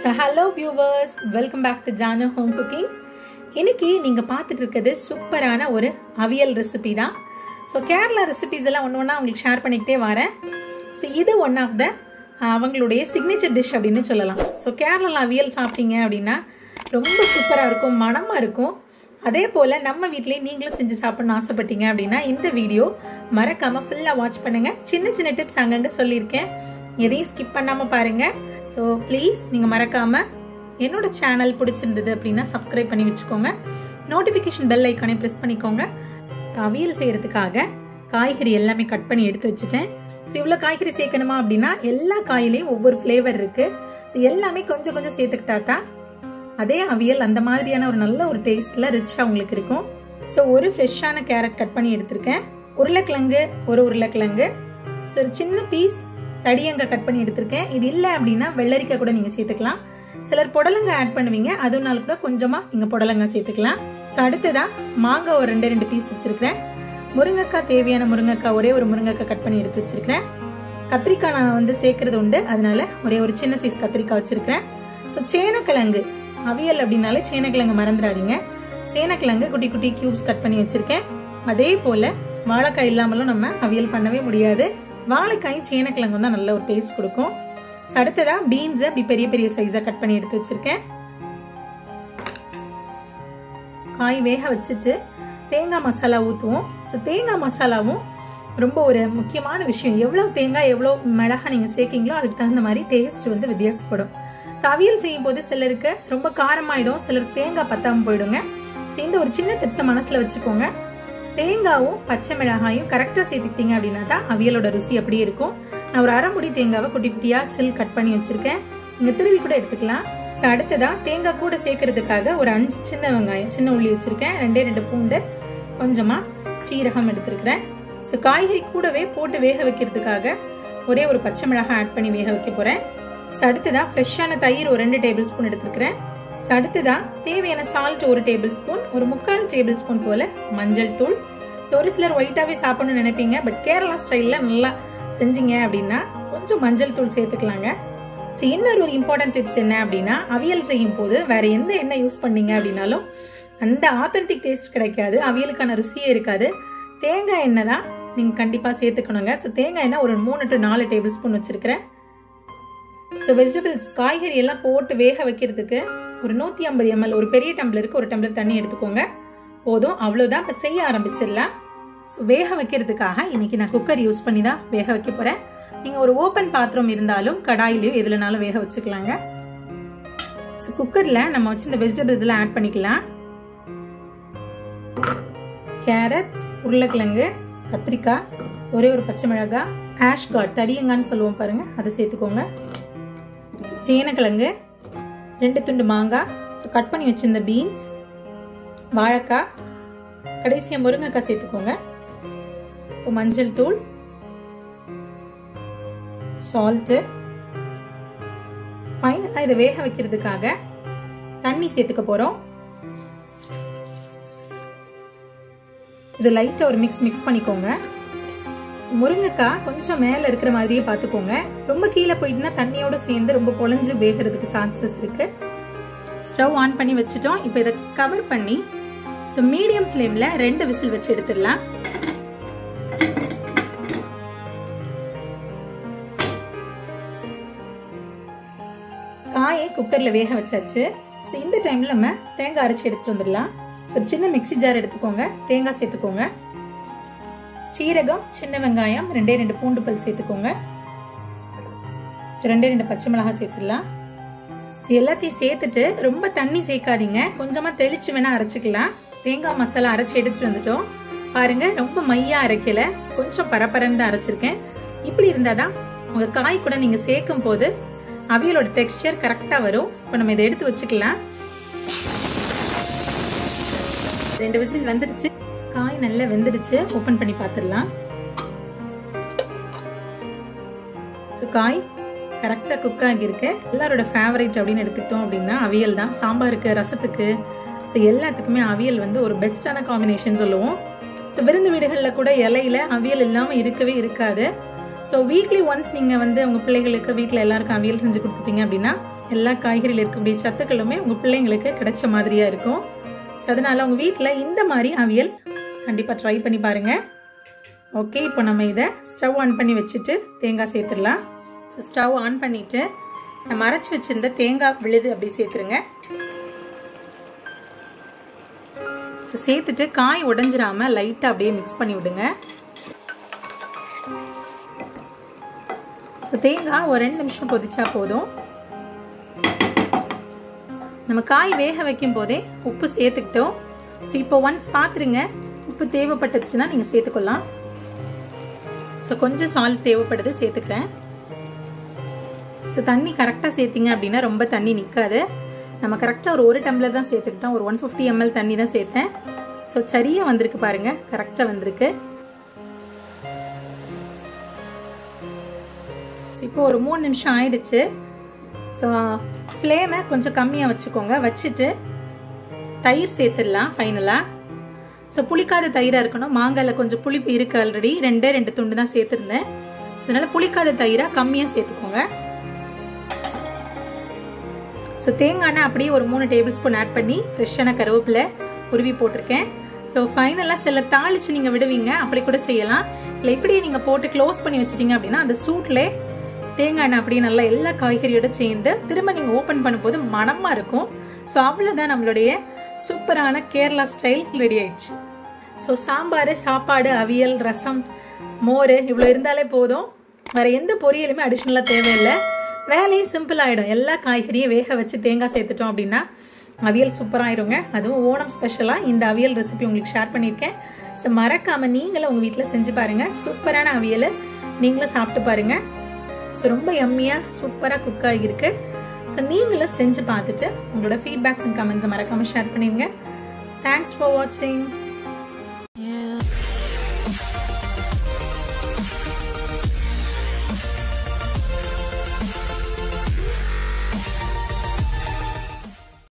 so hello viewers welcome back to Janu home cooking இன்னைக்கு நீங்கள் பார்த்துட்டு இருக்கிறது சூப்பரான ஒரு அவியல் ரெசிபி தான் ஸோ கேரளா ரெசிபிஸ் எல்லாம் ஒன்று ஒன்றா உங்களுக்கு ஷேர் பண்ணிக்கிட்டே வரேன் ஸோ இது ஒன் ஆஃப் த அவங்களுடைய சிக்னேச்சர் டிஷ் அப்படின்னு சொல்லலாம் ஸோ கேரளாவில் அவியல் சாப்பிட்டீங்க அப்படின்னா ரொம்ப சூப்பராக இருக்கும் மனமாக இருக்கும் அதே போல் நம்ம வீட்லேயே நீங்களும் செஞ்சு சாப்பிட்ணும்னு ஆசைப்பட்டீங்க அப்படின்னா இந்த வீடியோ மறக்காமல் ஃபுல்லாக வாட்ச் பண்ணுங்கள் சின்ன சின்ன டிப்ஸ் அங்கங்கே சொல்லியிருக்கேன் எதையும் ஸ்கிப் பண்ணாமல் பாருங்கள் ஸோ ப்ளீஸ் நீங்கள் மறக்காமல் என்னோட சேனல் பிடிச்சிருந்தது அப்படின்னா சப்ஸ்கிரைப் பண்ணி வச்சுக்கோங்க நோட்டிஃபிகேஷன் பெல் ஐக்கானே ப்ரெஸ் பண்ணிக்கோங்க ஸோ அவியல் செய்கிறதுக்காக காய்கறி எல்லாமே கட் பண்ணி எடுத்து வச்சுட்டேன் ஸோ இவ்வளோ காய்கறி சேர்க்கணுமா அப்படின்னா எல்லா காயிலையும் ஒவ்வொரு ஃப்ளேவர் இருக்குது ஸோ எல்லாமே கொஞ்சம் கொஞ்சம் சேர்த்துக்கிட்டா தான் அதே அவியல் அந்த மாதிரியான ஒரு நல்ல ஒரு டேஸ்ட்டில் ரிச்சாக உங்களுக்கு இருக்கும் ஸோ ஒரு ஃப்ரெஷ்ஷான கேரட் கட் பண்ணி எடுத்திருக்கேன் உருளைக்கிழங்கு ஒரு உருளைக்கிழங்கு ஸோ ஒரு சின்ன பீஸ் தடியங்காய் கட் பண்ணி எடுத்திருக்கேன் இது இல்லை அப்படின்னா வெள்ளரிக்காய் கூட நீங்கள் சேர்த்துக்கலாம் சிலர் புடலங்காய் ஆட் பண்ணுவீங்க அதுனால கூட கொஞ்சமாக நீங்கள் புடலங்காய் சேர்த்துக்கலாம் ஸோ அடுத்ததான் மாங்காய் ஒரு ரெண்டு ரெண்டு பீஸ் வச்சுருக்கிறேன் முருங்கைக்காய் தேவையான முருங்கைக்காய் ஒரே ஒரு முருங்கைக்காய் கட் பண்ணி எடுத்து வச்சிருக்கிறேன் கத்திரிக்காய் நான் வந்து சேர்க்கறது உண்டு அதனால ஒரே ஒரு சின்ன சைஸ் கத்திரிக்காய் வச்சிருக்கிறேன் ஸோ சேனக்கிழங்கு அவியல் அப்படின்னாலே சேனக்கிழங்கு மறந்துடாதீங்க சேனக்கிழங்கு குட்டி குட்டி கியூப்ஸ் கட் பண்ணி வச்சிருக்கேன் அதே போல வாழைக்காய் இல்லாமலும் நம்ம அவியல் பண்ணவே முடியாது வாழைக்காயும் சேனக்கிழங்கும் தான் நல்ல ஒரு டேஸ்ட் கொடுக்கும் ஸோ அடுத்ததா பீன்ஸை அப்படி பெரிய பெரிய சைஸாக கட் பண்ணி எடுத்து வச்சிருக்கேன் காய் வேக வச்சுட்டு தேங்காய் மசாலா ஊற்றுவோம் ஸோ தேங்காய் மசாலாவும் ரொம்ப ஒரு முக்கியமான விஷயம் எவ்வளோ தேங்காய் எவ்வளோ மிளகா நீங்கள் சேர்க்கீங்களோ அதுக்கு தகுந்த மாதிரி டேஸ்ட் வந்து வித்தியாசப்படும் ஸோ அவியல் செய்யும் போது சிலருக்கு ரொம்ப காரமாயிடும் சிலருக்கு தேங்காய் பத்தாமல் போயிடுங்க ஸோ இந்த ஒரு சின்ன டிப்ஸை மனசில் வச்சுக்கோங்க தேங்காவும் பச்சை மிளகாயும் கரெக்டாக சேர்த்துக்கிட்டீங்க அப்படின்னா தான் அவியலோட ருசி அப்படியே இருக்கும் நான் ஒரு அரை முடி தேங்காவை குட்டி குட்டியாக சில் கட் பண்ணி வச்சிருக்கேன் நீங்கள் துருவி கூட எடுத்துக்கலாம் ஸோ அடுத்ததா தேங்காய் கூட சேர்க்கறதுக்காக ஒரு அஞ்சு சின்ன வெங்காயம் சின்ன உள்ளி வச்சிருக்கேன் ரெண்டே ரெண்டு பூண்டு கொஞ்சமாக சீரகம் எடுத்துருக்கிறேன் ஸோ காய்கறி கூடவே போட்டு வேக வைக்கிறதுக்காக ஒரே ஒரு பச்சை மிளகாய் ஆட் பண்ணி வேக வைக்க போகிறேன் ஸோ அடுத்ததா ஃப்ரெஷ்ஷான தயிர் ஒரு ரெண்டு டேபிள் ஸ்பூன் எடுத்துருக்கிறேன் ஸோ அடுத்ததா தேவையான சால்ட் ஒரு டேபிள் ஸ்பூன் ஒரு முக்கால் டேபிள் ஸ்பூன் போல் மஞ்சள் தூள் ஸோ ஒரு சிலர் ஒயிட்டாகவே சாப்பிடணும்னு நினைப்பீங்க பட் கேரளா ஸ்டைலில் நல்லா செஞ்சீங்க அப்படின்னா கொஞ்சம் மஞ்சள் தூள் சேர்த்துக்கலாங்க ஸோ இன்னொரு ஒரு இம்பார்ட்டன்ட் டிப்ஸ் என்ன அப்படின்னா அவியல் செய்யும் போது வேற எந்த எண்ணெய் யூஸ் பண்ணீங்க அப்படின்னாலும் அந்த ஆத்தென்டிக் டேஸ்ட் கிடைக்காது அவியலுக்கான ருசியே இருக்காது தேங்காய் எண்ணெய் தான் நீங்கள் கண்டிப்பாக சேர்த்துக்கணுங்க ஸோ தேங்காய் எண்ணெய் ஒரு மூணு டு நாலு டேபிள் ஸ்பூன் வச்சுருக்கிறேன் ஸோ வெஜிடபிள்ஸ் காய்கறி எல்லாம் போட்டு வேக வைக்கிறதுக்கு ஒரு நூற்றி ஐம்பது எம்எல் ஒரு பெரிய டம்ளருக்கு ஒரு டம்ளர் தண்ணி எடுத்துக்கோங்க போதும் அவ்வளோதான் இப்போ செய்ய ஆரம்பிச்சிடலாம் ஸோ வேக வைக்கிறதுக்காக இன்னைக்கு நான் குக்கர் யூஸ் பண்ணி தான் வேக வைக்க போகிறேன் நீங்கள் ஒரு ஓப்பன் பாத்திரம் இருந்தாலும் கடாயிலையும் எதுலனாலும் வேக வச்சுக்கலாங்க ஸோ குக்கரில் நம்ம வச்சு இந்த வெஜிடபிள்ஸ் எல்லாம் ஆட் பண்ணிக்கலாம் கேரட் உருளைக்கிழங்கு கத்திரிக்காய் ஒரே ஒரு பச்சை மிளகாய் ஆஷ் காட் தடியங்கான்னு சொல்லுவோம் பாருங்க அதை சேர்த்துக்கோங்க சேனக்கிழங்கு ரெண்டு துண்டு மாங்காய் கட் பண்ணி வச்சிருந்த பீன்ஸ் வாழைக்காய் கடைசியாக முருங்கைக்காய் சேர்த்துக்கோங்க இப்போ மஞ்சள் தூள் சால்ட்டு ஃபைனலாக இதை வேக வைக்கிறதுக்காக தண்ணி சேர்த்துக்க போகிறோம் இது லைட்டாக ஒரு மிக்ஸ் மிக்ஸ் பண்ணிக்கோங்க முருங்கைக்காய் கொஞ்சம் மேலே இருக்கிற மாதிரியே பார்த்துக்கோங்க ரொம்ப கீழே போயிட்டுனா தண்ணியோட சேர்ந்து ரொம்ப குழஞ்சு வேகிறதுக்கு சான்சஸ் இருக்கு ஸ்டவ் ஆன் பண்ணி வச்சுட்டோம் இப்போ இதை கவர் பண்ணி ஸோ மீடியம் ஃப்ளேமில் ரெண்டு விசில் வச்சு எடுத்துடலாம் காயை குக்கரில் வேக வச்சாச்சு ஸோ இந்த டைமில் நம்ம தேங்காய் அரைச்சி எடுத்துட்டு வந்துடலாம் ஒரு சின்ன மிக்சி ஜார் எடுத்துக்கோங்க தேங்காய் சேர்த்துக்கோங்க சீரகம் சின்ன வெங்காயம் ரெண்டே ரெண்டு பூண்டு பல் சேர்த்துக்கோங்க ரெண்டே ரெண்டு பச்சை மிளகாய் சேர்த்துடலாம் எல்லாத்தையும் சேர்த்துட்டு ரொம்ப தண்ணி சேர்க்காதீங்க கொஞ்சமாக தெளிச்சு வேணா அரைச்சிக்கலாம் தேங்காய் மசாலா அரைச்சி எடுத்துட்டு வந்துட்டோம் பாருங்க ரொம்ப மையா அரைக்கல கொஞ்சம் பரபரன்னு தான் அரைச்சிருக்கேன் இப்படி இருந்தாதான் உங்க காய் கூட நீங்க சேர்க்கும் போது அவியலோட டெக்ஸ்டர் கரெக்டாக வரும் இப்போ நம்ம இதை எடுத்து வச்சுக்கலாம் ரெண்டு விசில் வந்துடுச்சு காய் நல்லா வெந்துடுச்சு ஓப்பன் பண்ணி பார்த்துடலாம் ஸோ காய் கரெக்டாக குக் ஆகியிருக்கு எல்லாரோட ஃபேவரட் அப்படின்னு எடுத்துக்கிட்டோம் அப்படின்னா அவியல் தான் சாம்பாருக்கு ரசத்துக்கு ஸோ எல்லாத்துக்குமே அவியல் வந்து ஒரு பெஸ்ட்டான காம்பினேஷன் சொல்லுவோம் ஸோ விருந்து வீடுகளில் கூட இலையில அவியல் இல்லாமல் இருக்கவே இருக்காது ஸோ வீக்லி ஒன்ஸ் நீங்கள் வந்து உங்கள் பிள்ளைகளுக்கு வீட்டில் எல்லாருக்கும் அவியல் செஞ்சு கொடுத்துட்டீங்க அப்படின்னா எல்லா காய்கறியில் இருக்கக்கூடிய சத்துக்களுமே உங்கள் பிள்ளைங்களுக்கு கிடைச்ச மாதிரியாக இருக்கும் ஸோ அதனால் உங்கள் வீட்டில் இந்த மாதிரி அவியல் கண்டிப்பாக ட்ரை பண்ணி பாருங்கள் ஓகே இப்போ நம்ம இதை ஸ்டவ் ஆன் பண்ணி வச்சுட்டு தேங்காய் சேர்த்துடலாம் ஸோ ஸ்டவ் ஆன் பண்ணிவிட்டு நம்ம அரைச்சி வச்சுருந்த தேங்காய் விழுது அப்படி சேர்த்துருங்க ஸோ சேர்த்துட்டு காய் உடஞ்சிராமல் லைட்டாக அப்படியே மிக்ஸ் பண்ணி விடுங்க ஸோ தேங்காய் ஒரு ரெண்டு நிமிஷம் கொதிச்சா போதும் நம்ம காய் வேக வைக்கும் போதே உப்பு சேர்த்துக்கிட்டோம் ஸோ இப்போ ஒன்ஸ் பார்த்துருங்க உப்பு தேவைப்பட்டுச்சுன்னா நீங்கள் சேர்த்துக்கொள்ளலாம் ஸோ கொஞ்சம் சால்ட் தேவைப்படுது சேர்த்துக்கிறேன் ஸோ தண்ணி கரெக்டாக சேர்த்திங்க அப்படின்னா ரொம்ப தண்ணி நிற்காது நம்ம கரெக்டாக ஒரு ஒரு டம்ளர் தான் சேர்த்துக்கிட்டோம் ஒரு ஒன் ஃபிஃப்டி எம்எல் தண்ணி தான் சேர்த்தேன் ஸோ சரியாக வந்திருக்கு பாருங்கள் கரெக்டாக வந்திருக்கு இப்போ ஒரு மூணு நிமிஷம் ஆயிடுச்சு ஸோ ஃப்ளேமை கொஞ்சம் கம்மியாக வச்சுக்கோங்க வச்சுட்டு தயிர் சேர்த்துடலாம் ஃபைனலாக ஸோ புளிக்காத தயிராக இருக்கணும் மாங்காயில் கொஞ்சம் புளிப்பு இருக்குது ஆல்ரெடி ரெண்டே ரெண்டு துண்டு தான் சேர்த்துருந்தேன் அதனால் புளிக்காத தயிராக கம்மியாக சேர்த்துக்கோங்க ஸோ தேங்காய் அப்படியே ஒரு மூணு டேபிள் ஸ்பூன் ஆட் பண்ணி ஃப்ரெஷ்ஷான கருவேப்பிலை உருவி போட்டிருக்கேன் ஸோ ஃபைனலாக சில தாளிச்சு நீங்கள் விடுவீங்க அப்படி கூட செய்யலாம் இல்லை இப்படியே நீங்கள் போட்டு க்ளோஸ் பண்ணி வச்சிட்டீங்க அப்படின்னா அந்த சூட்லே தேங்காய் எண்ணெய் அப்படியே நல்லா எல்லா காய்கறியோட சேர்ந்து திரும்ப நீங்கள் ஓப்பன் பண்ணும்போது மனமாக இருக்கும் ஸோ அவ்வளோதான் நம்மளுடைய சூப்பரான கேரளா ஸ்டைல் ரெடி ஆயிடுச்சு ஸோ சாம்பார் சாப்பாடு அவியல் ரசம் மோர் இவ்வளோ இருந்தாலே போதும் வேறு எந்த பொரியலுமே அடிஷ்னலாக தேவையில்லை வேலையும் சிம்பிள் ஆகிடும் எல்லா காய்கறியும் வேக வச்சு தேங்காய் சேர்த்துட்டோம் அப்படின்னா அவியல் சூப்பராகிருங்க அதுவும் ஓணம் ஸ்பெஷலாக இந்த அவியல் ரெசிபி உங்களுக்கு ஷேர் பண்ணியிருக்கேன் ஸோ மறக்காமல் நீங்களும் உங்கள் வீட்டில் செஞ்சு பாருங்கள் சூப்பரான அவியல் நீங்களும் சாப்பிட்டு பாருங்கள் ஸோ ரொம்ப எம்மியாக சூப்பராக குக் ஆகியிருக்கு ஸோ நீங்களும் செஞ்சு பார்த்துட்டு உங்களோட ஃபீட்பேக்ஸ் அண்ட் கமெண்ட்ஸை மறக்காமல் ஷேர் பண்ணிடுங்க தேங்க்ஸ் ஃபார் வாட்சிங்